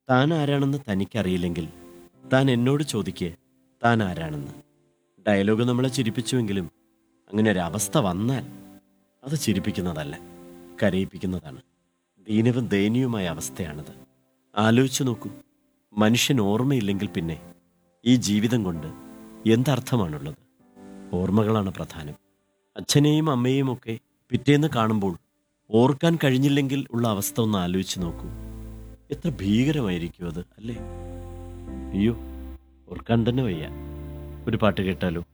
താൻ ആരാണെന്ന് തനിക്കറിയില്ലെങ്കിൽ താൻ എന്നോട് ചോദിക്കേ താൻ ആരാണെന്ന് ഡയലോഗ് നമ്മളെ ചിരിപ്പിച്ചുവെങ്കിലും അങ്ങനെ ഒരു അവസ്ഥ വന്നാൽ അത് ചിരിപ്പിക്കുന്നതല്ല കരയിപ്പിക്കുന്നതാണ് ദീനവും ദയനീയവുമായ അവസ്ഥയാണത് ആലോചിച്ചു നോക്കൂ മനുഷ്യൻ ഓർമ്മയില്ലെങ്കിൽ പിന്നെ ഈ ജീവിതം കൊണ്ട് എന്തർത്ഥമാണുള്ളത് ഓർമ്മകളാണ് പ്രധാനം അച്ഛനെയും അമ്മയെയും ഒക്കെ പിറ്റേന്ന് കാണുമ്പോൾ ഓർക്കാൻ കഴിഞ്ഞില്ലെങ്കിൽ ഉള്ള അവസ്ഥ ഒന്ന് ആലോചിച്ച് നോക്കൂ എത്ര ഭീകരമായിരിക്കും അത് അല്ലേ അയ്യോ ഓർക്കാൻ തന്നെ വയ്യ ഒരു പാട്ട് കേട്ടാലോ